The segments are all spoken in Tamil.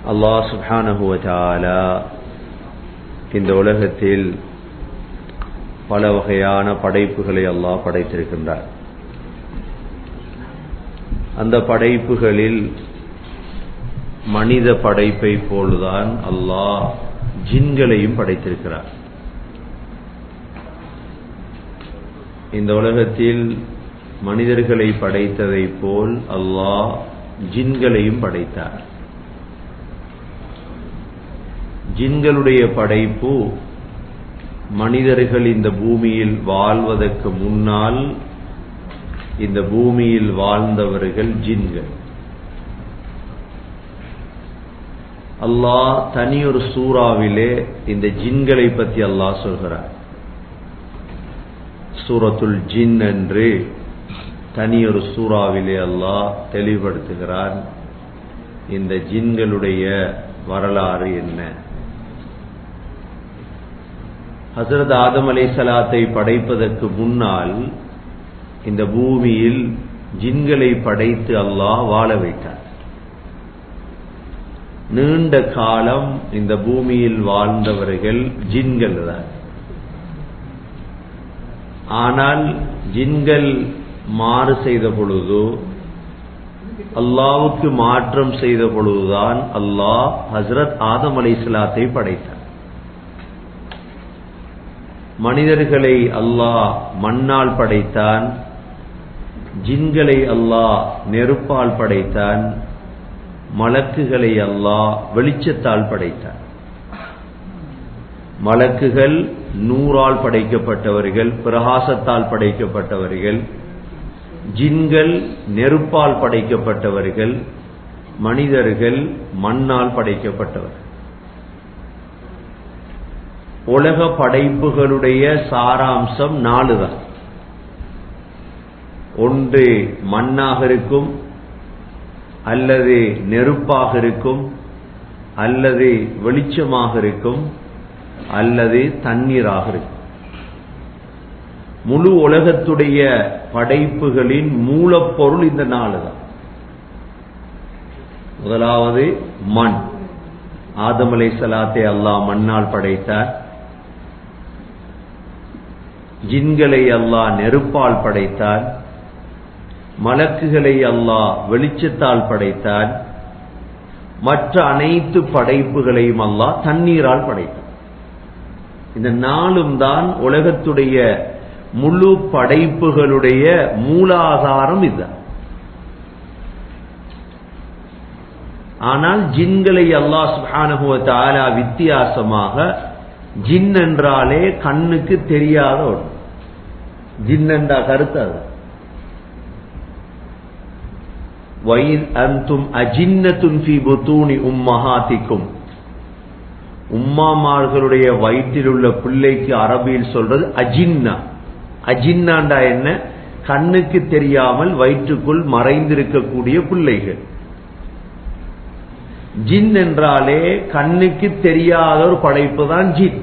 அல்லாஹ் சுப்ஹானஹு வ தஆலா இந்த உலகத்தில் பல வகையான படைப்புகளை அல்லாஹ் படைத்திருக்கின்றார் அந்த படைப்புகளில் மனித படைப்பை போல்தான் அல்லாஹ் ஜின்களையும் படைத்திருக்கிறார் இந்த உலகத்தில் மனிதர்களை படைத்ததை போல் அல்லாஹ் ஜின்களையும் படைத்தார் ஜின்களுடைய படைப்பு மனிதர்கள் இந்த பூமியில் வாழ்வதற்கு முன்னால் இந்த பூமியில் வாழ்ந்தவர்கள் ஜின்கள் அல்லாஹ் தனியொரு சூறாவிலே இந்த ஜின்களை பற்றி அல்லாஹ் சொல்கிறார் சூரத்துல் ஜின் என்று தனியொரு சூறாவிலே அல்லாஹ் தெளிவுபடுத்துகிறான் இந்த ஜின்களுடைய வரலாறு என்ன ஹசரத் ஆதம் அலை சலாத்தை படைப்பதற்கு முன்னால் இந்த பூமியில் ஜின்களை படைத்து அல்லாஹ் வாழ வைத்தார் நீண்ட காலம் இந்த பூமியில் வாழ்ந்தவர்கள் ஜின்கள் தான் ஆனால் ஜின்கள் மாறு செய்த பொழுது அல்லாவுக்கு மாற்றம் செய்த பொழுதுதான் அல்லாஹ் ஹசரத் ஆதம் அலை சலாத்தை படைத்தார் மனிதர்களை அல்லாஹ் மண்ணால் படைத்தான் ஜின்களை அல்லாஹ் நெருப்பால் படைத்தான் மலக்குகளை அல்லாஹ் வெளிச்சத்தால் படைத்தான் மலக்குகள் நூறால் படைக்கப்பட்டவர்கள் பிரகாசத்தால் படைக்கப்பட்டவர்கள் ஜின்கள் நெருப்பால் படைக்கப்பட்டவர்கள் மனிதர்கள் மண்ணால் படைக்கப்பட்டவர்கள் உலக படைப்புகளுடைய சாராம்சம் நாலு தான் ஒன்று மண்ணாக இருக்கும் அல்லது நெருப்பாக இருக்கும் அல்லது வெளிச்சமாக இருக்கும் அல்லது தண்ணீராக இருக்கும் முழு உலகத்துடைய படைப்புகளின் மூலப்பொருள் இந்த நாலு தான் முதலாவது மண் ஆதமலை சலாத்தை அல்லாஹ் மண்ணால் படைத்தார் ஜின்களை அல்லாஹ் நெருப்பால் படைத்தார் மலக்குகளை அல்லாஹ் வெளிச்சத்தால் படைத்தார் மற்ற அனைத்து படைப்புகளையும் அல்லாஹ் தண்ணீரால் படைத்தார் இந்த நாளும் தான் உலகத்துடைய முழு படைப்புகளுடைய மூலாதாரம் இதுதான் ஆனால் ஜின்களை அல்லாஹ் சுபானுவ தாலா வித்தியாசமாக ஜின் என்றாலே கண்ணுக்கு தெரியாத ஒன்று ஜின் என்றா கருத்து அது வயிர் அந்தும் அஜின்னத்துன் ஃபி புத்தூனி உம்மஹாத்திக்கும் உம்மாமார்களுடைய வயிற்றில் உள்ள பிள்ளைக்கு அரபியில் சொல்றது அஜின்னா அஜின்னாண்டா என்ன கண்ணுக்கு தெரியாமல் வயிற்றுக்குள் மறைந்திருக்கக்கூடிய பிள்ளைகள் ஜின் என்றாலே கண்ணுக்கு தெரியாத ஒரு படைப்பு தான் ஜின்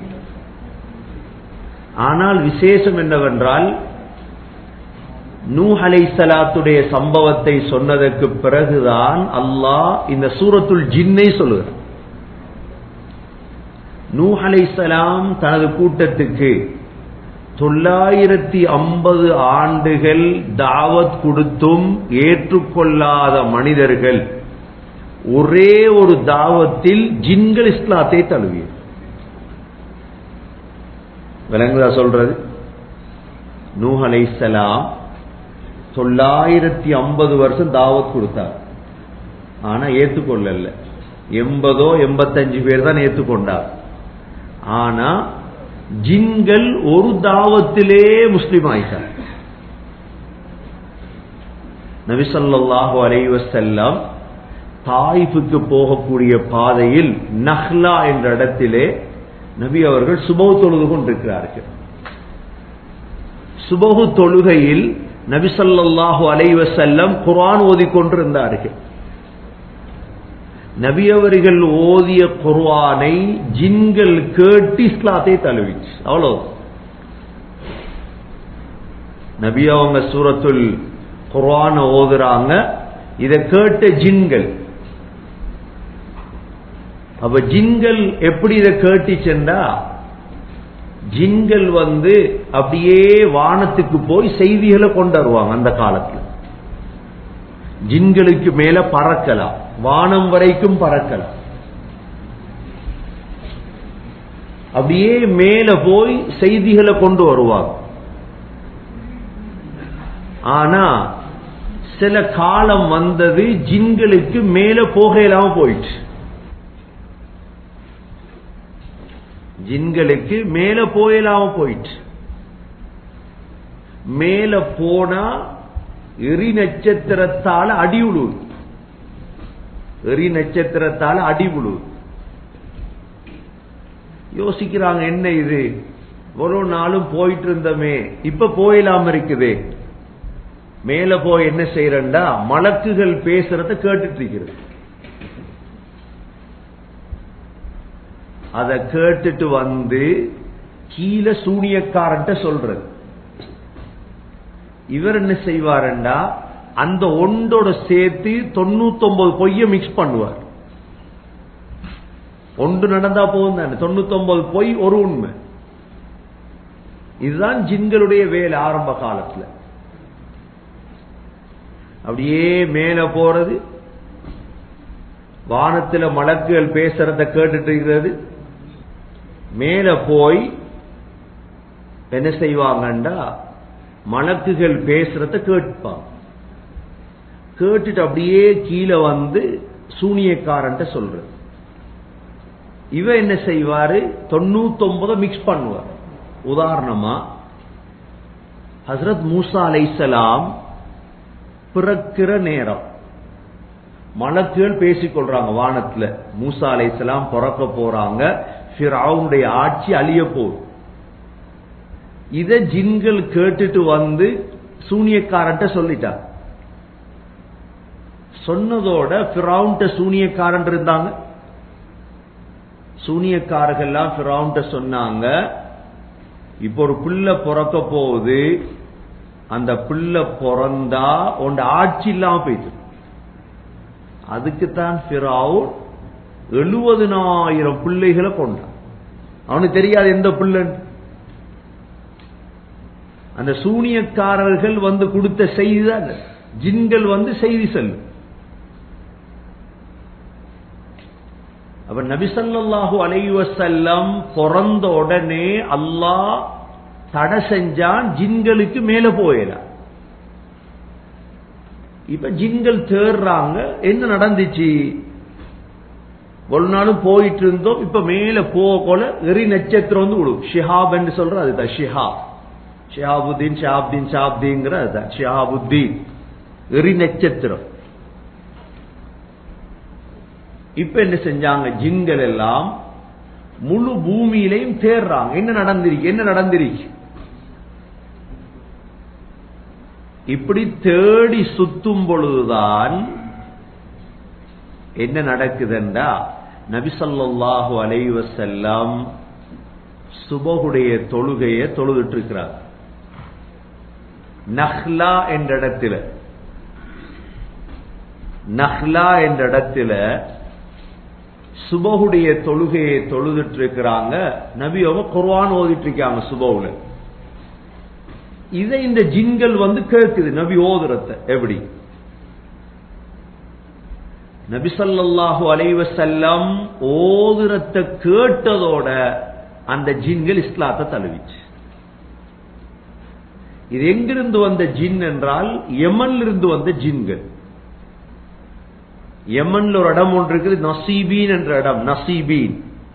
ஆனால் விசேஷம் என்னவென்றால் நூ அலை சலாத்துடைய சம்பவத்தை சொன்னதற்கு பிறகுதான் அல்லாஹ் இந்த சூரத்துல் ஜின்னை சொல்லுகிறார் நூ அலை சலாம் தனது கூட்டத்துக்கு தொள்ளாயிரத்தி ஐம்பது ஆண்டுகள் தாவத் கொடுத்தும் ஏற்றுக்கொள்ளாத மனிதர்கள் ஒரே ஒரு தாவத்தில் ஜின்கள் இஸ்லாத்தை தழுவிய விளங்குதா சொல்றது நூஹ் அலைசலாம் தொள்ளாயிரத்தி ஐம்பது வருஷம் தாவத் கொடுத்தார் ஆனா ஏத்துக்கொள்ளல எண்பதோ எண்பத்தஞ்சு பேர் தான் ஏத்துக்கொண்டார் ஆனா ஜின்கள் ஒரு தாவத்திலே முஸ்லிம் ஆயிட்டார் நபிசல்லாஹு அலைவசல்லாம் தாயிஃபுக்கு போகக்கூடிய பாதையில் நஹ்லா என்ற இடத்திலே நபி அவர்கள் சுபவு தொழுது கொண்டிருக்கிறார்கள் சுபகு தொழுகையில் நபிசல்லாஹு அலைவசல்லம் குரான் ஓதிக்கொண்டிருந்தார்கள் நபி அவர்கள் ஓதிய குர்ஆனை ஜின்கள் கேட்டு இஸ்லாத்தை தழுவிச்சு அவ்வளவு நபி அவங்க சூரத்துல் குர்ஆன ஓதுறாங்க இதை கேட்ட ஜின்கள் அப்ப ஜின்கள் எப்படி இதை கேட்டுச்சென்றா ஜின்கள் வந்து அப்படியே வானத்துக்கு போய் செய்திகளை கொண்டு வருவாங்க அந்த காலத்துல ஜின்களுக்கு மேல பறக்கலாம் வானம் வரைக்கும் பறக்கலாம் அப்படியே மேல போய் செய்திகளை கொண்டு வருவாங்க ஆனா சில காலம் வந்தது ஜின்களுக்கு மேல போக இல்லாம போயிட்டு ஜின்களுக்கு மேல போயிடாம போயிட்டு மேல போனா எரி நட்சத்திரத்தால அடி விழுவுது எரி நட்சத்திரத்தால அடி விழுவுது யோசிக்கிறாங்க என்ன இது ஒரு நாளும் போயிட்டு இருந்தமே இப்ப போயிடாம இருக்குது மேல போய் என்ன செய்யறா மலக்குகள் பேசுறத கேட்டுட்டு இருக்கிறது அத கேட்டுட்டு வந்து கீழே சூனியக்காரன்ட்ட சொல்றது இவர் என்ன செய்வாருண்டா அந்த ஒன்றோட சேர்த்து தொண்ணூத்தி ஒன்பது பொய்ய மிக்ஸ் பண்ணுவார் ஒன்று நடந்தா போகும் தானே தொண்ணூத்தி ஒன்பது பொய் ஒரு உண்மை இதுதான் ஜின்களுடைய வேலை ஆரம்ப காலத்துல அப்படியே மேல போறது வானத்துல மலக்குகள் பேசுறத கேட்டுட்டு இருக்கிறது மேல போய் என்ன செய்வாங்கண்டா மலக்குகள் பேசுறத கேட்பாங்க கேட்டுட்டு அப்படியே கீழே வந்து சூனியக்காரன்ட்ட சொல்றது இவ என்ன செய்வாரு தொண்ணூத்தி ஒன்பது மிக்ஸ் பண்ணுவார் உதாரணமா ஹசரத் மூசா அலைசலாம் பிறக்கிற நேரம் மலக்குகள் பேசிக்கொள்றாங்க வானத்துல மூசா அலைசலாம் பிறக்க போறாங்க ஃபிரவுனுடைய ஆட்சி அழிய போகுது இத ஜின்கள் கேட்டுட்டு வந்து சூனியக்காரன்ட்ட சொல்லிட்டாங்க சொன்னதோட ஃபிரவுன்ட்ட சூனியக்காரன் இருந்தாங்க சூனியக்காரர்கள்லாம் ஃபிரவுன்ட்ட சொன்னாங்க இப்போ ஒரு பிள்ளை பிறக்க போகுது அந்த பிள்ளை பிறந்தா உண்ட ஆட்சி இல்லாம போயிட்டு அதுக்குத்தான் ஃபிரவுன் எழுபதுனாயிரம் பிள்ளைகளை கொண்டான் அவனுக்கு தெரியாது எந்த பிள்ளைன்னு அந்த சூனியக்காரர்கள் வந்து கொடுத்த செய்தி தான் ஜின்கள் வந்து செய்தி செல்லும் அப்ப நபிசல்லாஹு அலைவசல்லம் பிறந்த உடனே அல்லாஹ் தடை செஞ்சான் ஜின்களுக்கு மேல போயலாம் இப்ப ஜின்கள் தேடுறாங்க என்ன நடந்துச்சு ஒரு நாளும் போயிட்டு இருந்தோம் இப்ப மேல போக போல எரி நட்சத்திரம் வந்து விடும் ஷிஹாப் என்று சொல்ற அதுதான் ஷிஹாப் ஷிஹாபுத்தீன் ஷாப்தீன் ஷாப்தீங்கிற அதுதான் ஷிஹாபுத்தீன் எரி நட்சத்திரம் இப்ப என்ன செஞ்சாங்க ஜின்கள் எல்லாம் முழு பூமியிலையும் தேடுறாங்க என்ன நடந்திருக்கு என்ன நடந்திருக்கு இப்படி தேடி சுத்தும் பொழுதுதான் என்ன நடக்குதுண்டா நபிசல்லாஹு அலைவசல்லாம் சுபகுடைய தொழுகையை தொழுதுட்டு இருக்கிறார் நஹ்லா என்ற இடத்துல நஹ்லா என்ற இடத்துல சுபகுடைய தொழுகையை தொழுதுட்டு இருக்கிறாங்க நபி அவங்க குர்வான் ஓதிட்டு இருக்காங்க சுபவுல இதை இந்த ஜின்கள் வந்து கேட்குது நபி ஓதுறத எப்படி நபிசல்லாஹு அலைவசல்லம் ஓதுரத்தை கேட்டதோட அந்த ஜின்கள் இஸ்லாத்தை தழுவிச்சு இது எங்கிருந்து வந்த ஜின் என்றால் யமன்ல இருந்து வந்த ஜின்கள் யமன்ல ஒரு இடம் ஒன்று இருக்குது நசீபீன் என்ற இடம் நசீபீன்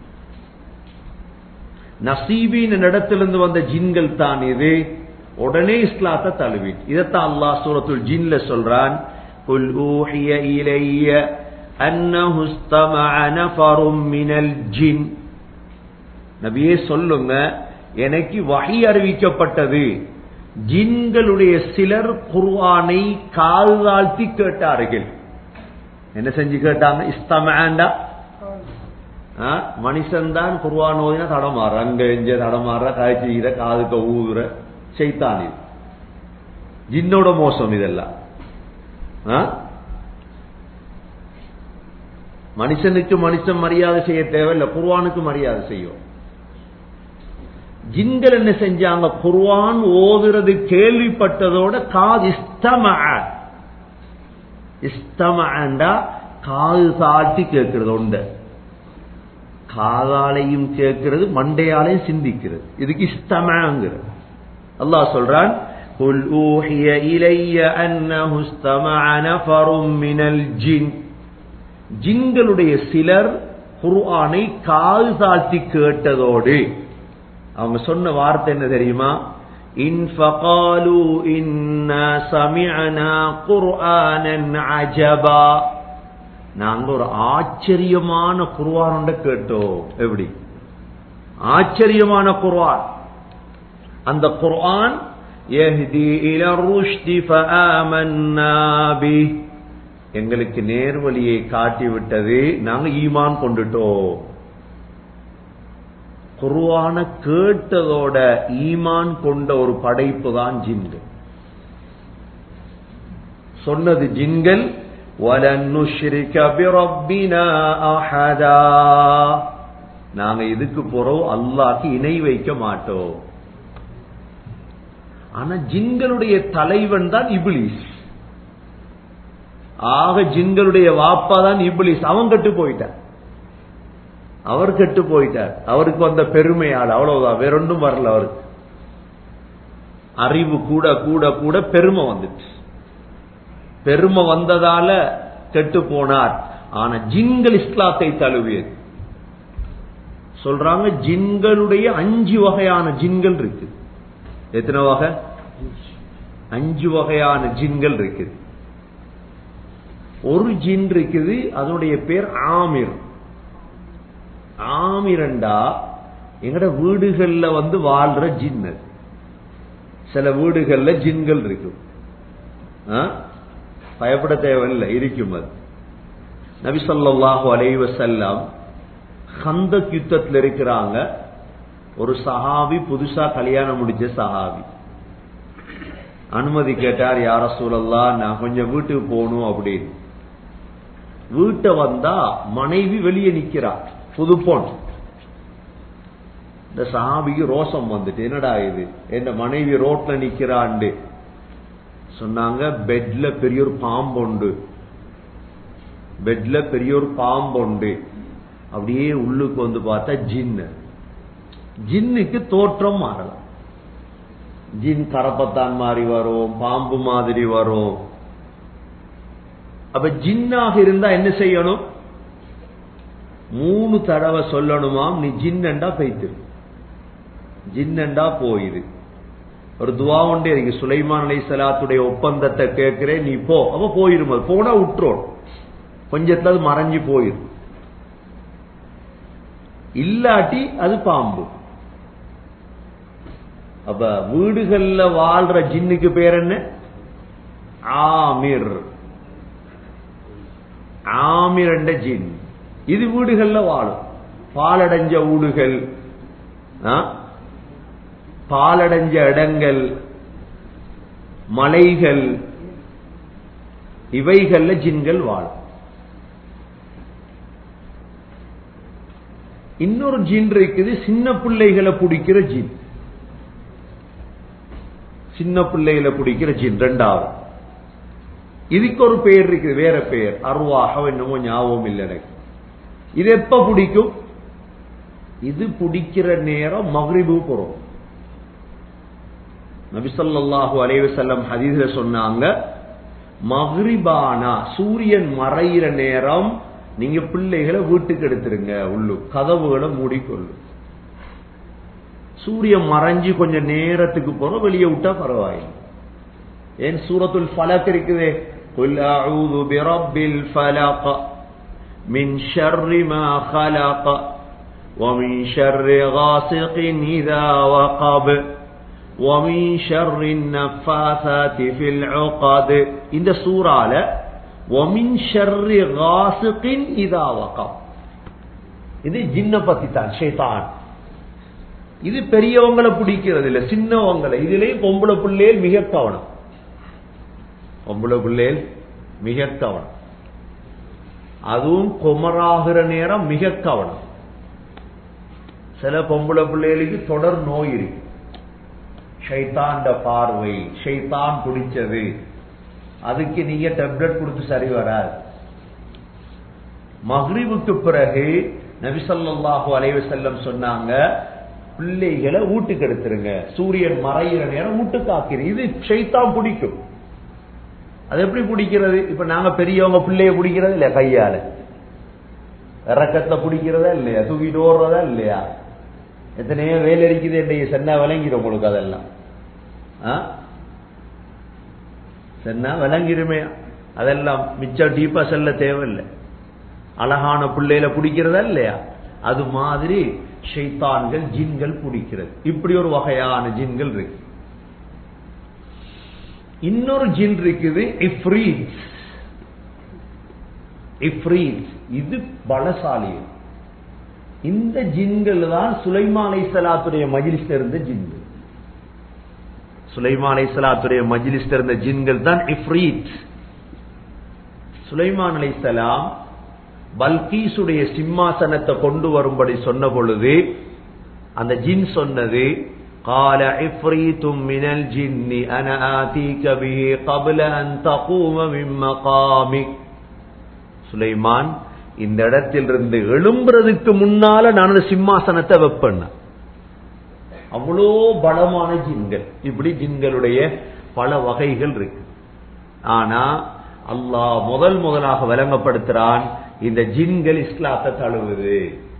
நசீபீன் என்ற இடத்திலிருந்து வந்த ஜின்கள் தான் இது உடனே இஸ்லாத்தை தழுவி இதைத்தான் அல்லாஹ் சூரத்துல் ஜின்ல சொல்றான் قل أوحي إلي أنه استمع نفر من الجن நபியே சொல்லுங்க எனக்கு வகை அறிவிக்கப்பட்டது ஜின்களுடைய சிலர் குர்ஆனை கால் தாழ்த்தி கேட்டார்கள் என்ன செஞ்சு கேட்டாங்க இஸ்தமாண்டா மனுஷன் தான் குர்வான் ஓதினா தடமாற அங்க எஞ்ச தடமாற காய்ச்சிக்கிற காதுக்க ஊதுற செய்தான் இது ஜின்னோட மோசம் இதெல்லாம் மனுஷனுக்கு மனுஷன் மரியாதை செய்ய தேவையில்லை குர்வானுக்கு மரியாதை செய்யும் ஜின்கள் என்ன செஞ்சாங்க குர்வான் ஓதுறது கேள்விப்பட்டதோட காது இஸ்தம இஸ்தமண்டா காது தாட்டி கேட்கிறது உண்டு காதாலையும் கேட்கிறது மண்டையாலையும் சிந்திக்கிறது இதுக்கு இஸ்தமாங்கிறது அல்லாஹ் சொல்றான் قل أوحي إلي أنه استمع نفر من الجن ஜின்களுடைய சிலர் குர்ஆனை காது தாழ்த்தி கேட்டதோடு அவங்க சொன்ன வார்த்தை என்ன தெரியுமா இன் ஃபகாலு இன்னா சமிஅனா குர்ஆனன் அஜபா நாங்க ஒரு ஆச்சரியமான குர்ஆன் கேட்டோம் எப்படி ஆச்சரியமான குர்ஆன் அந்த குர்ஆன் யஹ்தி இல ருஷ்தி ஃபஆமன்னா பிஹ் எங்களுக்கு நேர்வழியை காட்டிவிட்டது நாங்க ஈமான் கொண்டுட்டோம் குருவான கேட்டதோட ஈமான் கொண்ட ஒரு படைப்பு தான் ஜின்கள் சொன்னது ஜின்கள் நாங்க இதுக்கு போறோம் அல்லாக்கு இணை வைக்க மாட்டோம் ஆனா ஜின்களுடைய தலைவன் தான் இபிலிஸ் ஆக ஜின்களுடைய வாப்பா தான் இப்ளிஸ் அவன் கட்டு போயிட்டார் அவர் கெட்டு போயிட்டார் அவருக்கு வந்த பெருமையால் அவ்வளவுதான் வேற ஒன்றும் வரல அவருக்கு அறிவு கூட கூட கூட பெருமை வந்துச்சு பெருமை வந்ததால கெட்டு போனார் ஆனா ஜின்கள் இஸ்லாத்தை தழுவியது சொல்றாங்க ஜின்களுடைய அஞ்சு வகையான ஜின்கள் இருக்கு எத்தனை வகை அஞ்சு வகையான ஜின்கள் இருக்குது ஒரு ஜின் இருக்குது அதனுடைய பேர் ஆமிர் ஆமிரண்டா எங்கட வீடுகள்ல வந்து வாழ்ற ஜின் அது சில வீடுகள்ல ஜின்கள் இருக்கும் பயப்பட தேவையில்லை இருக்கும் அது நபிசல்லாஹு அலைவ செல்லம் ஹந்த யுத்தத்தில் இருக்கிறாங்க ஒரு சஹாபி புதுசா கல்யாணம் முடிச்ச சஹாபி அனுமதி கேட்டார் யார சூழல்லா நான் கொஞ்சம் வீட்டுக்கு போகணும் அப்படின்னு வீட்டை வந்தா மனைவி வெளியே நிக்கிறா புது பொன் இந்த சாபிக்கு ரோசம் வந்துட்டு என்னடா இது என் மனைவி ரோட்ல நிக்கிறாண்டு சொன்னாங்க பெட்ல பெரிய ஒரு பாம்பு உண்டு பெட்ல பெரிய ஒரு பாம்பு உண்டு அப்படியே உள்ளுக்கு வந்து பார்த்தா ஜின்னு ஜின்னுக்கு தோற்றம் மாறலாம் ஜின் கரப்பத்தான் மாதிரி வரும் பாம்பு மாதிரி வரும் அப்ப ஜின்னாக இருந்தா என்ன செய்யணும் மூணு தடவை சொல்லணுமாம் நீ ஜின்னண்டா பெய்த்திரு ஜின்னண்டா போயிரு ஒரு துவா உண்டே இருக்கு சுலைமான் அலை சலாத்துடைய ஒப்பந்தத்தை கேட்கிறேன் நீ போ அப்ப போயிரும் அது போனா விட்டுரும் கொஞ்சத்துல அது மறைஞ்சு போயிரும் இல்லாட்டி அது பாம்பு அப்ப வீடுகள்ல வாழ்ற ஜின்னுக்கு பேர் என்ன ஆமிர் ஆமிர் என்ற ஜின் இது வீடுகள்ல வாழும் பாலடைஞ்ச வீடுகள் பாலடைஞ்ச இடங்கள் மலைகள் இவைகள்ல ஜின்கள் வாழும் இன்னொரு ஜின் இருக்குது சின்ன பிள்ளைகளை பிடிக்கிற ஜின் சின்ன பிள்ளைகளை பிடிக்கிற ஜின் ரெண்டாவது இதுக்கு ஒரு பெயர் இருக்குது வேற பெயர் அருவாக என்னமோ ஞாபகம் இல்லை எனக்கு இது எப்ப பிடிக்கும் இது பிடிக்கிற நேரம் மகரிபு போறோம் நபிசல்லாஹு அலைவசல்லம் ஹதீஸ்ல சொன்னாங்க மஹ்ரிபானா சூரியன் மறையிற நேரம் நீங்க பிள்ளைகளை வீட்டுக்கு எடுத்துருங்க உள்ளு கதவுகளை மூடிக்கொள்ளும் சூரியன் மறைஞ்சு கொஞ்சம் நேரத்துக்கு போறோம் வெளியே விட்டா பரவாயில்லை ஏன் சூரத்துல் ஃபலக் இருக்குதே قل أعوذ برب الفلق من شر ما خلق ومن شر غاسق إذا وقب ومن شر النفاثات في العقد இந்த சூறால ومن شر غاسق إذا وقب இது ஜின்ன பத்தி தான் ஷைத்தான் இது பெரியவங்களை பிடிக்கிறது இல்ல சின்னவங்களை இதுலயும் பொம்பளை பிள்ளைகள் மிக கவனம் பொம்பளை பிள்ளைகள் மிக கவனம் அதுவும் குமராகிற நேரம் மிக கவனம் சில பொம்பளை பிள்ளைகளுக்கு தொடர் நோய் இருக்கு ஷைத்தாண்ட பார்வை ஷைத்தான் பிடிச்சது அதுக்கு நீங்க டெப்லெட் கொடுத்து சரி வராது மஹ்ரிபுக்கு பிறகு நபிசல்லாஹு அலைவ செல்லம் சொன்னாங்க பிள்ளைகளை வீட்டுக்கு எடுத்துருங்க சூரியன் மறையிற நேரம் வீட்டுக்கு ஆக்கிறேன் இது ஷைத்தான் பிடிக்கும் அது எப்படி பிடிக்கிறது இப்ப நாங்க பெரியவங்க பிள்ளைய பிடிக்கிறது இல்லையா கையால இறக்கத்துல பிடிக்கிறதா இல்லையா தூக்கிட்டு ஓடுறதா இல்லையா எத்தனையோ வேலை இருக்குது என்னைய சென்னா விளங்கிடும் உங்களுக்கு அதெல்லாம் சென்னா விளங்கிடுமே அதெல்லாம் மிச்சம் டீப்பா செல்ல தேவையில்லை அழகான பிள்ளையில பிடிக்கிறதா இல்லையா அது மாதிரி ஷைத்தான்கள் ஜின்கள் பிடிக்கிறது இப்படி ஒரு வகையான ஜின்கள் இருக்கு இன்னொரு ஜின் இருக்குது இஃப்ரீத் இஃப்ரீத் இது பலசாலி இந்த ஜின்கள் தான் சுலைமான் சலாத்துடைய மஜிலிஸ் இருந்த ஜின்கள் சுலைமான் சலாத்துடைய மஜிலிஸ் இருந்த ஜின்கள் தான் இஃப்ரீத் சுலைமான் அலைசலாம் பல்கீசுடைய சிம்மாசனத்தை கொண்டு வரும்படி சொன்ன பொழுது அந்த ஜின் சொன்னது قال عفريت من الجن أنا آتيك به قبل أن تقوم من مقامك சுலைமான் இந்த இடத்திலிருந்து எழும்புறதுக்கு முன்னால நான் சிம்மாசனத்தை வைப்பேன் அவ்வளோ பலமான ஜின்கள் இப்படி ஜின்களுடைய பல வகைகள் இருக்கு ஆனா அல்லாஹ் முதல் முதலாக விளங்கப்படுத்துறான் இந்த ஜின்கள் இஸ்லாத்தை தழுவுது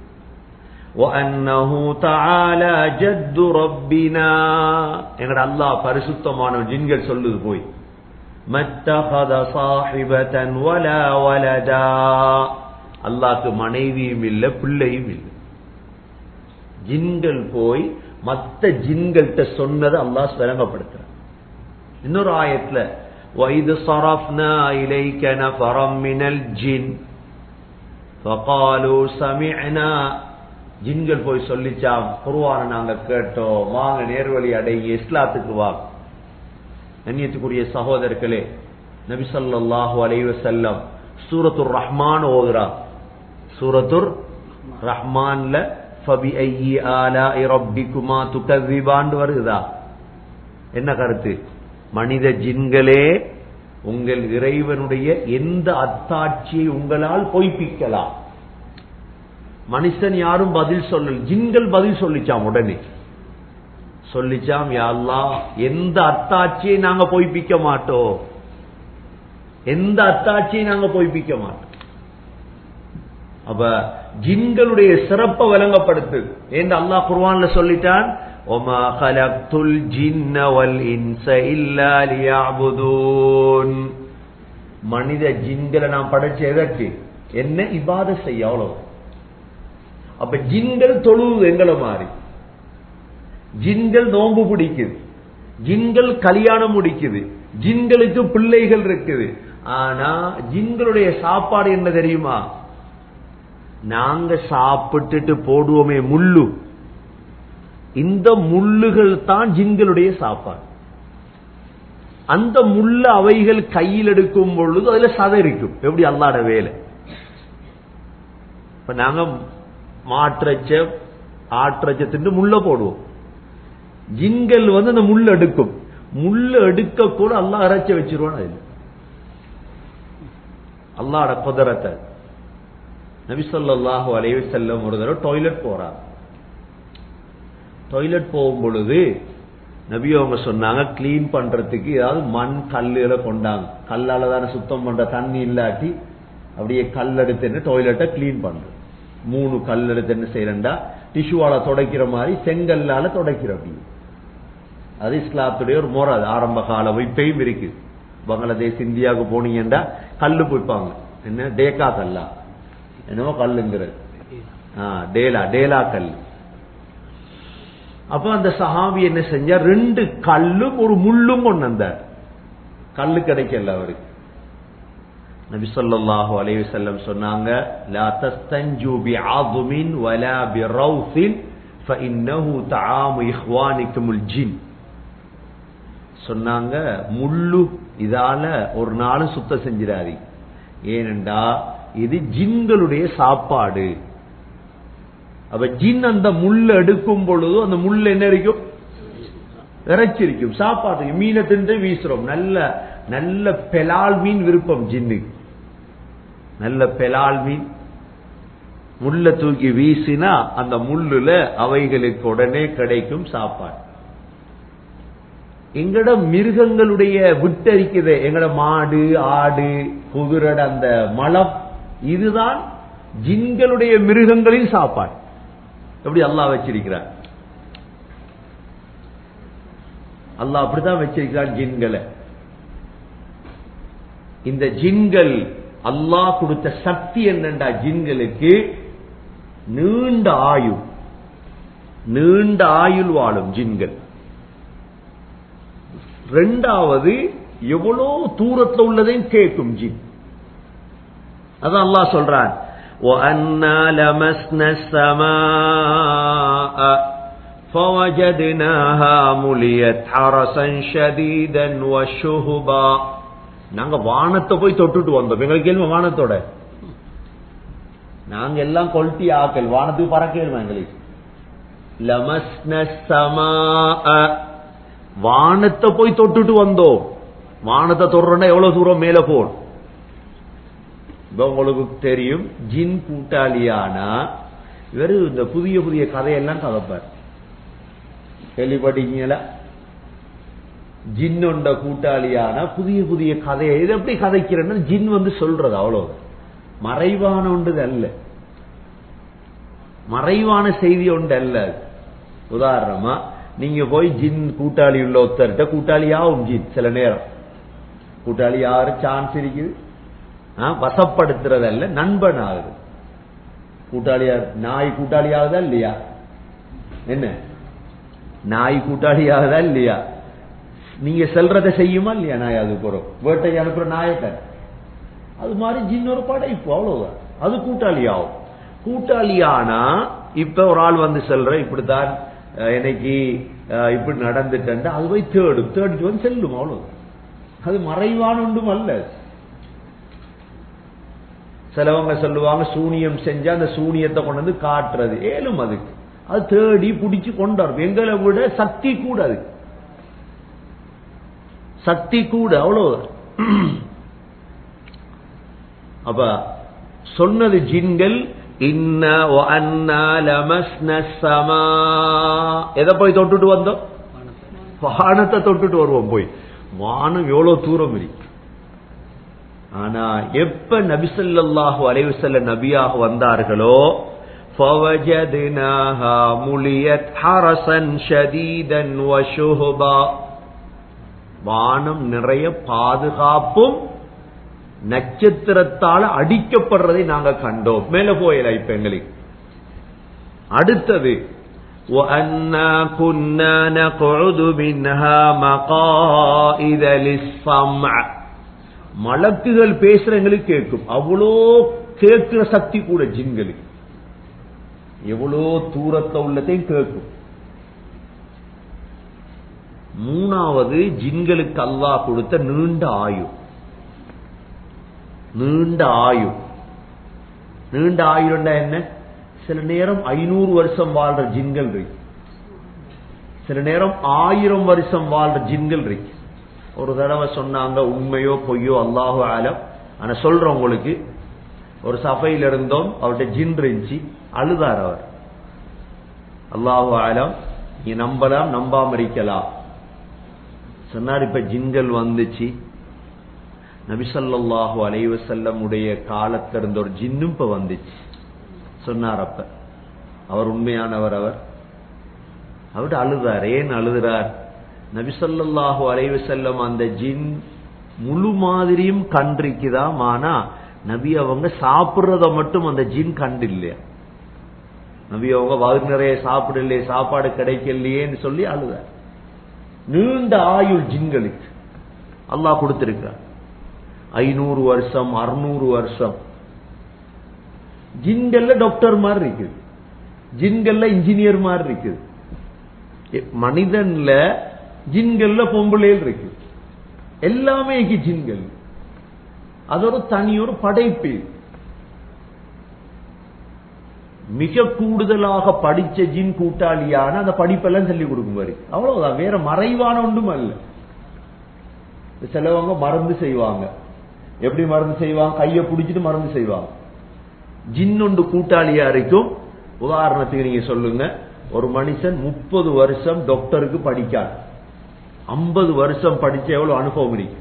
وأنه تعالى جد ربنا எங்கட அல்லாஹ் பரிசுத்தமான ஜின்கள் சொல்லுது போய் மத்தகத சாஹிபதன் வலா வலதா அல்லாஹ்க்கு மனைவியும் இல்ல பிள்ளையும் இல்ல ஜின்கள் போய் மத்த ஜின்கள்கிட்ட சொன்னதை அல்லாஹ் விளங்கப்படுத்துறான் இன்னொரு ஆயத்துல وَإِذْ صَرَفْنَا إِلَيْكَ نَفَرًا مِنَ الْجِنِّ فَقَالُوا سَمِعْنَا ஜின்கள் போய் சொல்லிச்சாம் குருவான நாங்க கேட்டோம் வாங்க நேர்வழி அடைங்க இஸ்லாத்துக்கு வா கண்ணியத்துக்குரிய சகோதரர்களே நபி ஸல்லல்லாஹு அலைஹி வஸல்லம் சூரத்துர் ரஹ்மான் ஓதுறா சூரத்துர் ரஹ்மான்ல ஃபபி ஐயி ஆலாஇ ரப்பிக்குமா துகذிபான் வருதா என்ன கருத்து மனித ஜின்களே உங்கள் இறைவனுடைய எந்த அத்தாட்சியை உங்களால் பொய்ப்பிக்கலாம் மனுஷன் யாரும் பதில் சொல்லல ஜின்கள் பதில் சொல்லிச்சாம் உடனே சொல்லிச்சாம் யாழ்லா எந்த அத்தாட்சியை நாங்க பொய்ப்பிக்க மாட்டோம் எந்த அத்தாட்சியை நாங்க பொய்ப்பிக்க மாட்டோம் அப்ப ஜின்களுடைய சிறப்பை விளங்கப்படுத்து என்று அல்லாஹ் குர்வான்ல சொல்லிட்டான் ஒமா கலக்துல் ஜின்ன வல் இன்ச இல்லா லியஅபுதூன் மனித ஜின்களை நான் படைச்ச எதற்கு என்ன இபாத செய்ய அவ்வளவு அப்ப ஜின்கள் தொழுவது எங்களை மாறி ஜின்கள் நோன்பு பிடிக்குது ஜின்கள் கல்யாணம் முடிக்குது ஜின்களுக்கு பிள்ளைகள் இருக்குது ஆனா ஜின்களுடைய சாப்பாடு என்ன தெரியுமா நாங்க சாப்பிட்டுட்டு போடுவோமே முள்ளு இந்த முள்ளுகள் தான் ஜின்களுடைய சாப்பாடு அந்த முள்ள அவைகள் கையில் எடுக்கும் பொழுது அதுல சதை இருக்கும் எப்படி அல்லாட வேலை இப்ப நாங்க மாற்றச்ச ஆற்றச்ச தின்று முள்ள போடுவோம் ஜின்கள் வந்து அந்த முள்ள எடுக்கும் முள்ள எடுக்க கூட அல்லா அரைச்ச வச்சிருவான் அதுல அல்லாட குதிரத்தை நபிசல்லாஹு அலைவி செல்லம் ஒரு தடவை டாய்லெட் போறார் டாய்லெட் போகும் பொழுது நபி அவங்க சொன்னாங்க கிளீன் பண்றதுக்கு ஏதாவது மண் கல்லுல கொண்டாங்க கல்லால தானே சுத்தம் பண்ற தண்ணி இல்லாட்டி அப்படியே கல் எடுத்து டாய்லெட்டை கிளீன் பண்ற மூணு கல் எடுத்து என்ன செய்யறா டிஷ்யூவால துடைக்கிற மாதிரி செங்கல்லால துடைக்கிற அப்படி அது இஸ்லாத்துடைய ஒரு முறை அது ஆரம்ப கால இப்பயும் இருக்கு பங்களாதேஷ் இந்தியாவுக்கு போனீங்கன்னா கல்லு போய்ப்பாங்க என்ன டேக்கா கல்லா என்னவோ கல்லுங்கிறது டேலா டேலா கல் அப்ப அந்த சஹாபி என்ன செஞ்சா ரெண்டு கல்லும் ஒரு முள்ளும் கொண்டு வந்தார் கல்லு கிடைக்கல அவருக்கு நபி ஸல்லல்லாஹு அலைஹி வஸல்லம் சொன்னாங்க லா தஸ்தன்ஜு பிஆதுமின் வலா பிரௌசின் ஃபஇன்னஹு தஆமு இஹ்வானிக்குமுல் ஜின் சொன்னாங்க முள்ளு இதால ஒரு நாளும் சுத்தம் செஞ்சிடாதீங்க ஏனென்றா இது ஜின்களுடைய சாப்பாடு அப்ப ஜின் அந்த முள்ள எடுக்கும் பொழுது அந்த முள் என்ன இருக்கும் இறைச்சிருக்கும் சாப்பாட்டுக்கு மீனை தின்று வீசுறோம் நல்ல நல்ல பெலால் மீன் விருப்பம் ஜின்னுக்கு நல்ல பெலால் மீன் முள்ள தூக்கி வீசினா அந்த முள்ளுல அவைகளுக்கு உடனே கிடைக்கும் சாப்பாடு எங்கட மிருகங்களுடைய விட்டரிக்குது எங்கட மாடு ஆடு குதிரட அந்த மலம் இதுதான் ஜின்களுடைய மிருகங்களின் சாப்பாடு எப்படி அல்லாஹ் வச்சிருக்கிறார் அல்லாஹ் அப்படித்தான் வச்சிருக்கிறான் ஜின்களை இந்த ஜின்கள் அல்லாஹ் கொடுத்த சக்தி என்னண்டா ஜின்களுக்கு நீண்ட ஆயுள் நீண்ட ஆயுள் வாழும் ஜின்கள் ரெண்டாவது எவ்வளோ தூரத்துல உள்ளதையும் கேட்கும் ஜின் அதான் அல்லாஹ் சொல்றான் وَأَنَّا لَمَسْنَا السَّمَاءَ فَوَجَدْنَاهَا مُلِيَتْ حَرَسًا شَدِيدًا وَشُهُبًا நாங்க வானத்தை போய் தொட்டுட்டு வந்தோம் எங்களுக்கு கேள்வி வானத்தோட நாங்க எல்லாம் கொல்ட்டி ஆக்கல் வானத்துக்கு பறக்கலுமா எங்களுக்கு லமஸ்ன சமாஅ வானத்தை போய் தொட்டுட்டு வந்தோம் வானத்தை தொடுறோம்னா எவ்வளவு தூரம் மேல போகும் இப்ப உங்களுக்கு தெரியும் ஜின் கூட்டாளியானா இவரு இந்த புதிய புதிய கதையெல்லாம் கதைப்பார் கேள்விப்பட்டீங்களா ஜின்னொண்ட கூட்டாளியானா புதிய புதிய கதையை இது எப்படி கதைக்கிறேன்னு ஜின் வந்து சொல்றது அவ்வளவு மறைவான ஒன்று அல்ல மறைவான செய்தி ஒன்று அல்ல அது. உதாரணமா நீங்க போய் ஜின் கூட்டாளி உள்ள ஒருத்தர்கிட்ட கூட்டாளி ஆகும் ஜின் சில நேரம் கூட்டாளி யாரு சான்ஸ் இருக்குது ஆ, வசப்படுத்துறது அல்ல நண்பன் ஆகுது கூட்டாளியா நாய் கூட்டாளி ஆகுதா இல்லையா என்ன நாய் கூட்டாளி ஆகுதா இல்லையா நீங்க செல்றதை செய்யுமா இல்லையா நாய் அது போறோம் வேட்டை அனுப்புற நாயக்கன் அது மாதிரி ஜின் ஒரு படைப்பு அவ்வளவுதான் அது கூட்டாளி ஆகும் கூட்டாளியானா இப்ப ஒரு ஆள் வந்து செல்ற இப்படித்தான் அஹ், எனக்கு அஹ், இப்படி நடந்துட்டேன் அது போய் தேடும் தேடிட்டு வந்து செல்லும் அவ்வளவு அது மறைவான ஒன்றும் அல்ல சிலவங்க சொல்லுவாங்க சூனியம் செஞ்சா அந்த சூனியத்தை கொண்டு வந்து காட்டுறது ஏலும் அதுக்கு அது தேடி பிடிச்சு கொண்டாடும் எங்களை விட சக்தி கூட அதுக்கு சக்தி கூட அவ்வளவு அப்ப சொன்னது ஜின்கள் இன்ன வஅன்னா லமஸ்ன ஸமா எதை போய் தொட்டுட்டு வந்தோம் வானத்தை தொட்டுட்டு வருவோம் போய் வானம் எவ்வளவு தூரம் இருக்கு ஆனா எப்ப நபிசல்லாஹு அலைவசல்ல நபியாக வந்தார்களோ فوجدناها مليت حرسا شديدا وشهبا வானம் நிறைய பாதுகாப்பும் நட்சத்திரத்தால அடிக்கப்படுறதை நாங்க கண்டோம் மேல போயல இப்ப எங்களுக்கு அடுத்தது وَأَنَّا كُنَّا نَقْعُدُ مِنْهَا مَقَائِدَ لِلسَّمْعِ மலக்குகள் பேசுறவங்களுக்கு கேட்கும் அவ்வளோ கேட்கிற சக்தி கூட ஜின்களுக்கு எவ்வளோ தூரத்துல உள்ளதையும் கேட்கும் மூணாவது ஜின்களுக்கு அல்லாஹ் கொடுத்த நீண்ட ஆயு நீண்ட ஆயு நீண்ட ஆயுள்னா என்ன சில நேரம் ஐநூறு வருஷம் வாழ்ற ஜின்கள் இருக்கு சில நேரம் ஆயிரம் வருஷம் வாழ்ற ஜின்கள் இருக்கு ஒரு தடவை சொன்னாங்க உண்மையோ பொய்யோ அல்லாஹு ஆலம் ஆனா சொல்றேன் உங்களுக்கு ஒரு சபையில் இருந்தோம் அவர்கிட்ட ஜின் இருந்துச்சு அழுதார் அவர் அல்லாஹு ஆலம் நீ நம்பலாம் நம்பாம இருக்கலாம் சொன்னார் இப்ப ஜின்கள் வந்துச்சு நபிசல்லாஹு அலைவசல்லம் உடைய காலத்துல இருந்த ஒரு ஜின்னும் இப்ப வந்துச்சு சொன்னார் அப்ப அவர் உண்மையானவர் அவர் அவர்கிட்ட அழுதார் ஏன் அழுகிறார் நபிசல்லாஹு அலைவசல்லம் அந்த ஜின் முழு மாதிரியும் கண்டிருக்குதாம் ஆனா நபி அவங்க சாப்பிடுறத மட்டும் அந்த ஜின் கண்டு இல்லையா நபி அவங்க வயிறு நிறைய சாப்பிடலையே சாப்பாடு கிடைக்கலையேன்னு சொல்லி அழுதார் நீண்ட ஆயுள் ஜின்களுக்கு அல்லாஹ் கொடுத்திருக்கிறார் ஐநூறு வருஷம் அறுநூறு வருஷம் ஜின்கள்ல டாக்டர் மாதிரி இருக்குது ஜின்கள்ல இன்ஜினியர் மாதிரி இருக்குது எ- மனிதன்ல ஜின்கள்ல பொம்பளையில் இருக்கு எல்லாமே இருக்கு ஜின்கள் அது ஒரு தனி ஒரு படைப்பு மிக கூடுதலாக படிச்ச ஜின் கூட்டாளியான அந்த படிப்பெல்லாம் சொல்லி கொடுக்கும் மாதிரி அவ்வளவுதான் வேற மறைவான ஒன்றும் அல்ல சிலவங்க மருந்து செய்வாங்க எப்படி மருந்து செய்வாங்க கையை பிடிச்சிட்டு மருந்து செய்வாங்க ஜின் ஒன்று கூட்டாளியா இருக்கும் உதாரணத்துக்கு நீங்க சொல்லுங்க ஒரு மனுஷன் முப்பது வருஷம் டாக்டருக்கு படிக்கார் ஐம்பது வருஷம் படிச்ச எவ்வளவு அனுபவம் இருக்கு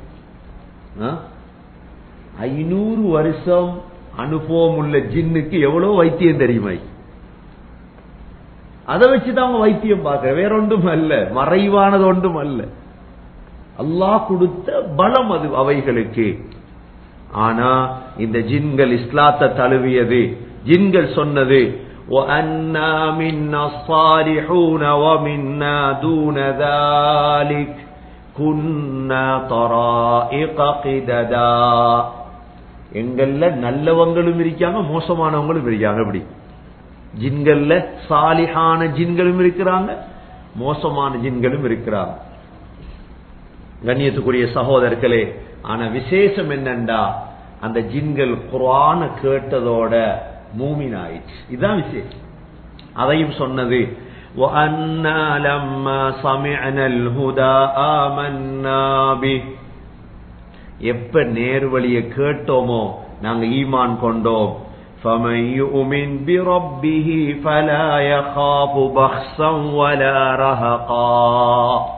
ஐநூறு வருஷம் அனுபவம் உள்ள ஜின்னுக்கு எவ்வளவு வைத்தியம் தெரியுமா அதை வச்சுதான் அவங்க வைத்தியம் பார்க்க வேற ஒன்றும் அல்ல மறைவானது ஒன்றும் அல்ல அல்லாஹ் கொடுத்த பலம் அது அவைகளுக்கு ஆனா இந்த ஜின்கள் இஸ்லாத்தை தழுவியது ஜின்கள் சொன்னது وَأَنَّا مِنَّا الصَّالِحُونَ وَمِنَّا دُونَ ذَلِكَ كُنَّا طَرَائِقَ قِدَدًا எங்கள்ல நல்லவங்களும் இருக்காங்க மோசமானவங்களும் இருக்காங்க எப்படி ஜின்கள்ல சாலிஹான ஜின்களும் இருக்கிறாங்க மோசமான ஜின்களும் இருக்கிறாங்க கண்ணியத்துக்குரிய சகோதரர்களே ஆனா விசேஷம் என்னண்டா அந்த ஜின்கள் குரான கேட்டதோட மூமின் ஆயிடுச்சு இதுதான் விசேஷம் அதையும் சொன்னது وَأَنَّا لَمَّا سَمِعْنَا الْهُدَى آمَنَّا بِهِ எப்ப நேர்வழிய கேட்டோமோ நாங்க ஈமான் கொண்டோம் فَمَن يُؤْمِن بِرَبِّهِ فَلَا يَخَافُ بَخْسًا وَلَا رَهَقًا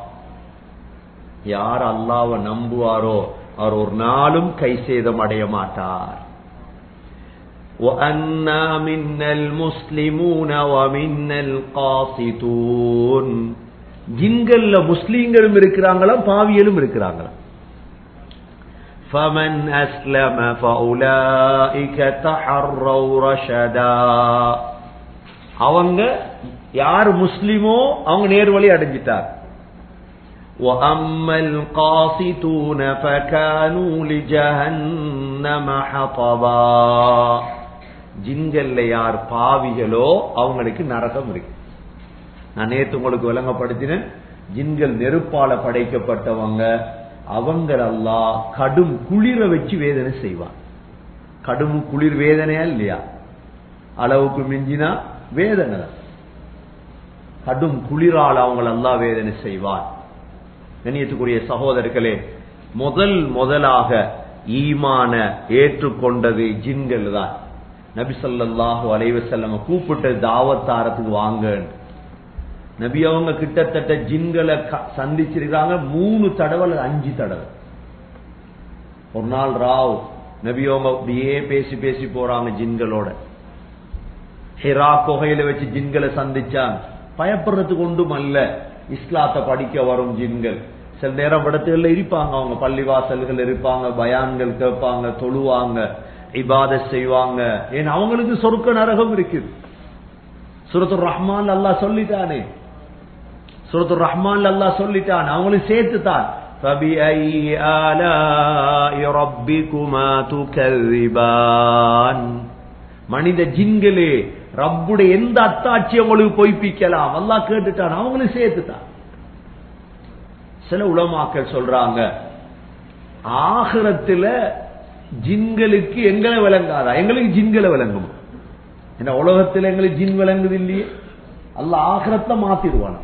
யார் அல்லாஹ்வை நம்புவாரோ அவர் ஒரு நாளும் கை சேதம் அடைய மாட்டார் وَأَنَّا مِنَّا الْمُسْلِمُونَ وَمِنَّا الْقَاسِطُونَ ஜின்கள்ல முஸ்லீம்களும் இருக்கிறாங்களா பாவியலும் இருக்கிறாங்களா فَمَنْ أَسْلَمَ فَأُولَئِكَ تَحَرَّوْا رَشَدًا அவங்க யார் முஸ்லிமோ அவங்க நேர்வழி அடைஞ்சிட்டார் وَأَمَّا الْقَاسِطُونَ فَكَانُوا لِجَهَنَّمَ حَطَبًا ஜின்கள்ல யார் பாவிகளோ அவங்களுக்கு நரகம் இருக்கு நான் நேத்து உங்களுக்கு விளங்கப்படுத்தினேன் ஜின்கள் நெருப்பால படைக்கப்பட்டவங்க அவங்களெல்லாம் கடும் குளிர வச்சு வேதனை செய்வான் கடும் குளிர் வேதனையா இல்லையா அளவுக்கு மிஞ்சினா வேதனை தான். கடும் குளிரால் அவங்களெல்லாம் வேதனை செய்வான் கண்ணியத்துக்குரிய சகோதரர்களே முதல் முதலாக ஈமான ஏற்றுக்கொண்டது ஜின்கள் தான் நபி ஸல்லல்லாஹு அலைஹி வஸல்லம் கூப்பிட்டு தாவத்தாரத்துக்கு வாங்க நபி அவங்க கிட்டத்தட்ட ஜின்களை க- சந்திச்சிருக்காங்க மூணு தடவை அல்லது அஞ்சு தடவை ஒரு நாள் ராவ் நபி அவங்க அப்படியே பேசி பேசி போறாங்க ஜின்களோட ஹிரா குகையில வச்சு ஜின்களை சந்திச்சாங்க பயப்படுறதுக்கு ஒன்றும் அல்ல இஸ்லாத்தை படிக்க வரும் ஜின்கள் சில நேரம் இடத்துல இருப்பாங்க அவங்க பள்ளிவாசல்கள் இருப்பாங்க பயான்கள் கேட்பாங்க தொழுவாங்க இபாதத் செய்வாங்க ஏன் அவங்களுக்கு சொர்க்க நரகம் இருக்குது சூரத்துர் ரஹ்மான் அல்லாஹ் சொல்லிட்டானே சூரத்துர் ரஹ்மான் அல்லாஹ் சொல்லிட்டான் அவங்களுக்கு சேர்த்து தான் فَبِأَيِّ آلَاءِ رَبِّكُمَا تُكَذِّبَانِ மனித ஜின்களே ரப்புடைய எந்த அத்தாட்சி உங்களுக்கு பொய்ப்பிக்கலாம் அல்லாஹ் கேட்டுட்டான் அவங்களும் சேர்த்துட்டான் சில உலமாக்கள் சொல்றாங்க ஆகிரத்துல ஜின்களுக்கு எங்களை விளங்காதா எங்களுக்கு ஜின்களை விளங்கும் என்ன உலகத்துல எங்களுக்கு ஜின் விளங்குது இல்லையே அல்லாஹ் ஆகிரத்தை மாத்திடுவான்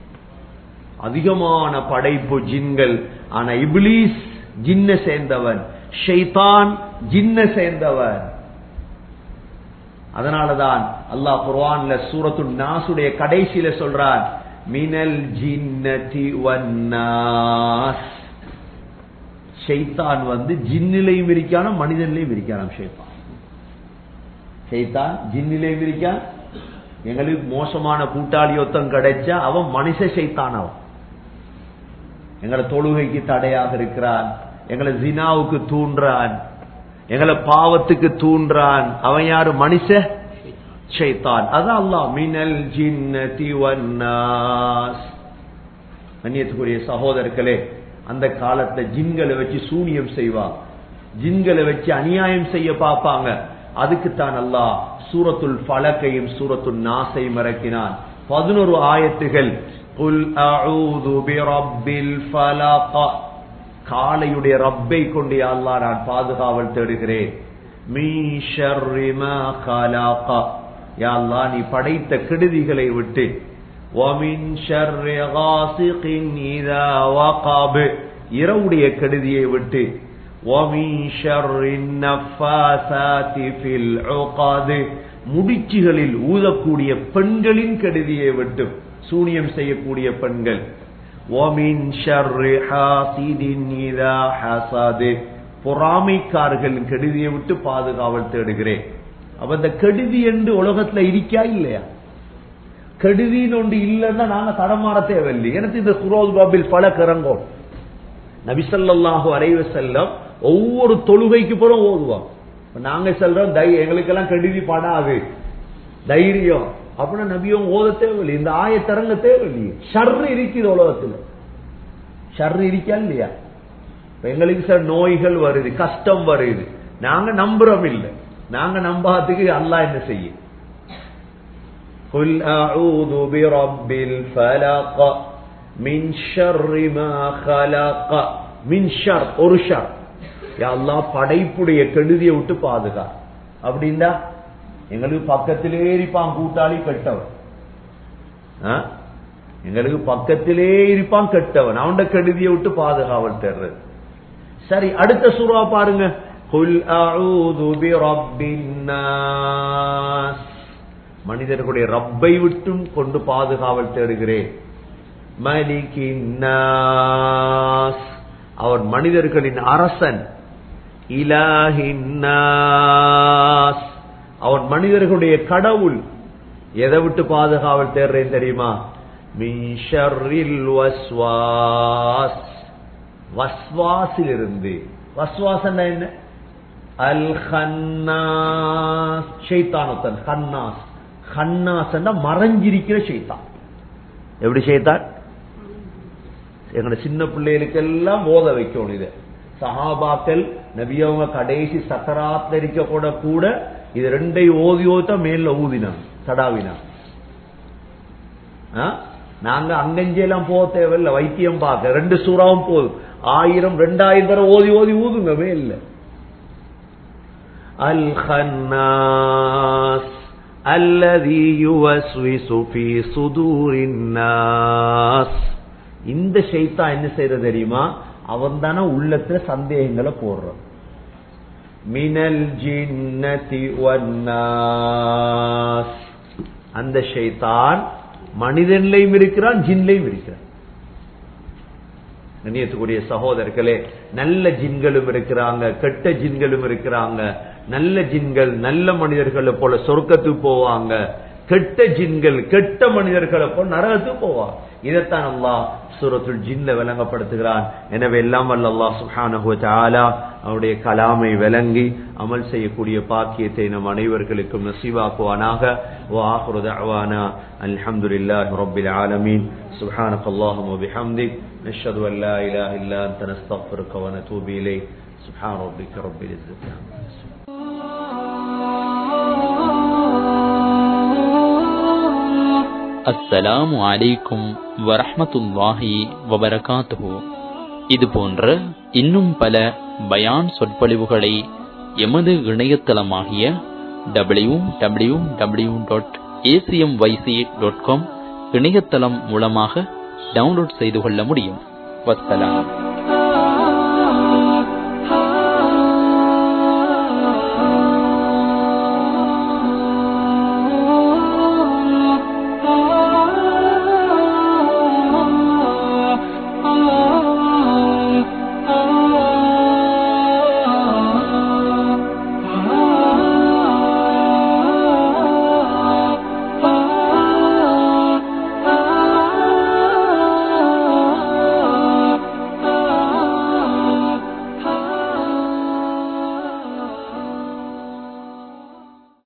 அதிகமான படைப்பு ஜின்கள் ஆனா இப்லீஸ் ஜின்ன சேர்ந்தவன் ஷைத்தான் ஜின்ன சேர்ந்தவன் அதனாலதான் அல்லாஹ் குர்ஆன்ல சூரத்து நாசுடைய கடைசியில சொல்றான் மினல் ஜின்னதி வன்னாஸ் ஷைத்தான் வந்து ஜின்னிலையும் இருக்கான மனிதனிலையும் இருக்கானாம் ஷைத்தான் ஷைத்தான் ஜின்னிலையும் இருக்கான் எங்களுக்கு மோசமான கூட்டாளி ஒத்தம் கிடைச்சா அவன் மனுஷ ஷைத்தான் அவன் எங்களை தொழுகைக்கு தடையாக இருக்கிறான் எங்களை ஜினாவுக்கு தூண்டுறான் எங்களை பாவத்துக்கு தூண்டுறான் அவன் யாரு மனுஷ ஷைத்தான் அதான் அல்லாஹ் மினல் ஜின்னதி வன்னாஸ் கண்ணியத்துக்குரிய சகோதரர்களே அந்த காலத்துல ஜின்களை வச்சு சூனியம் செய்வாங்க ஜின்களை வச்சு அநியாயம் செய்ய பார்ப்பாங்க அதுக்குத்தான் அல்லாஹ் சூரத்துல் ஃபலக்கையும் சூரத்துல் நாசையும் இறக்கினான் பதினோரு ஆயத்துகள் குல் அஊது பிரப்பில் ஃபலக் காலையுடைய ரப்பை கொண்டு யா அல்லாஹ் நான் பாதுகாவல் தேடுகிறேன் மீ ஷர்ரி மா கலக யா அல்லாஹ் நீ படைத்த கெடுதிகளை விட்டு وَمِن شَرِّ غَاسِقٍ إِذَا وَقَبَ இரவுடைய கெடுதியை விட்டு وَمِن شَرِّ النَّفَّاثَاتِ فِي الْعُقَدِ முடிச்சுகளில் ஊதக்கூடிய பெண்களின் கெடுதியை விட்டு சூனியம் செய்யக்கூடிய பெண்கள் وَمِن شَرِّ حَاسِدٍ إِذَا حَسَدَ பொறாமைக்காரர்களின் கெடுதியை விட்டு பாதுகாவல் தேடுகிறேன் அப்ப இந்த கெடுதி என்று உலகத்துல இருக்கா இல்லையா கெடுதின்னு ஒன்று இல்லைன்னா நாங்க தடமாற தேவையில்லை எனக்கு இந்த சுரோத் பாபில் பல கரங்கோம் நபிசல்லாஹு அலைவ செல்லம் ஒவ்வொரு தொழுகைக்கு போற ஓதுவாங்க இப்ப நாங்க சொல்றோம் தை எங்களுக்கெல்லாம் கெடுதி படாது தைரியம் அப்படின்னா நபியும் ஓத தேவையில்லை இந்த ஆயத்தரங்க தேவையில்லையே ஷர்ரு இருக்குது உலகத்துல ஷர்ரு இருக்கா இல்லையா இப்ப எங்களுக்கு சார் நோய்கள் வருது கஷ்டம் வருது நாங்க நம்புறோம் இல்லை நாங்க நம்பாததுக்கு அல்லாஹ் என்ன செய்யும் قل أعوذ برب الفلق من شر ما خلق من شر ஒரு ஷர் யா அல்லாஹ் படைப்புடைய கெடுதியை விட்டு பாதுகா அப்படின்னா எங்களுக்கு பக்கத்திலே இருப்பான் கூட்டாளி கெட்டவன் ஆ? எங்களுக்கு பக்கத்திலே இருப்பான் கெட்டவன் அவன் கெடுதியை விட்டு பாதுகாவல் தேடுறது சரி அடுத்த சூறா பாருங்க குல் அஊது பிரப்பின் நாஸ் மனிதர்களுடைய ரப்பை விட்டும் கொண்டு பாதுகாவல் தேடுகிறேன் மலிகின் நாஸ் அவன் மனிதர்களின் அரசன் இலாஹின் நாஸ் அவன் மனிதர்களுடைய கடவுள் எதை விட்டு பாதுகாவல் தேடுறேன் தெரியுமா மின் ஷர்ரில் வஸ்வாஸ் வஸ்வாசிலிருந்து வஸ்வாசம் என்ன அல் ஹன்னாஸ் ஷைத்தானத்தன் ஹன்னாஸ் ஹன்னாஸ் மறைஞ்சிருக்கிற ஷைத்தான் எப்படி ஷைத்தான் எங்களோட சின்ன பிள்ளைகளுக்கெல்லாம் ஓத வைக்கணும் இது சஹாபாக்கள் நபியவங்க கடைசி சக்கராத்துல இருக்க கூட கூட இது ரெண்டையும் ஓதி ஓத்த மேல ஊதினான் தடாவினான் ஆ? நாங்க அங்கஞ்செல்லாம் போக தேவையில்ல வைத்தியம் பார்க்க ரெண்டு சூறாவும் போதும் ஆயிரம் ரெண்டாயிரம் தடவை ஓதி ஓதி ஊதுங்க மேல அல் ஹன்னாஸ் அல்லதி யுவஸ்விசு ஃபீ சுதூரின் நாஸ் இந்த ஷைத்தான் என்ன செய்யறது தெரியுமா அவன் தானே உள்ளத்துல சந்தேகங்களை போடுறான் மினல் ஜின்னதி வன்னாஸ் அந்த ஷைத்தான் மனிதன்லையும் இருக்கிறான் ஜின்லையும் இருக்கிறான் கண்ணியத்துக்குரிய சகோதரர்களே நல்ல ஜின்களும் இருக்கிறாங்க கெட்ட ஜின்களும் இருக்கிறாங்க நல்ல ஜின்கள் நல்ல மனிதர்களை போல சொர்க்கத்துக்கு போவாங்க கெட்ட ஜின்கள் கெட்ட மனிதர்களை போல நரகத்துக்கு போவாங்க இதைத்தான் அல்லாஹ் சூரத்துல் ஜின்ல விளங்கப்படுத்துகிறான் எனவே எல்லாம் வல்ல அல்லாஹ் சுப்ஹானஹு வ தஆலா அவருடைய கலாமை விளங்கி அமல் செய்யக்கூடிய பாக்கியத்தை நம் அனைவர்களுக்கும் நசீவாக்குவானாக வ ஆഖിറു தஅவானா அல்ஹம்துலில்லாஹி ரப்பில் ஆலமீன் சுப்ஹானக அல்லாஹும்ம வ பிஹம்திக் நஷ்ஹது அன் லா இலாஹ இல்லா அன்த நஸ்தக்ஃபிருக வ நதூபு இலைக் சுப்ஹான ரப்பிக ரப்பில் இஸ்ஸத்தி அம்மா யசிஃபூன் அஸ்ஸலாமு அலைக்கும் வரஹ்மத்துல்லாஹி வபரகாத்துஹு இது போன்ற இன்னும் பல பயான் சொற்பொழிவுகளை எமது இணையதளமாகிய W W W dot ACM YC dot com இணையதளம் மூலமாக டவுன்லோட் செய்து கொள்ள முடியும் வஸ்ஸலாம்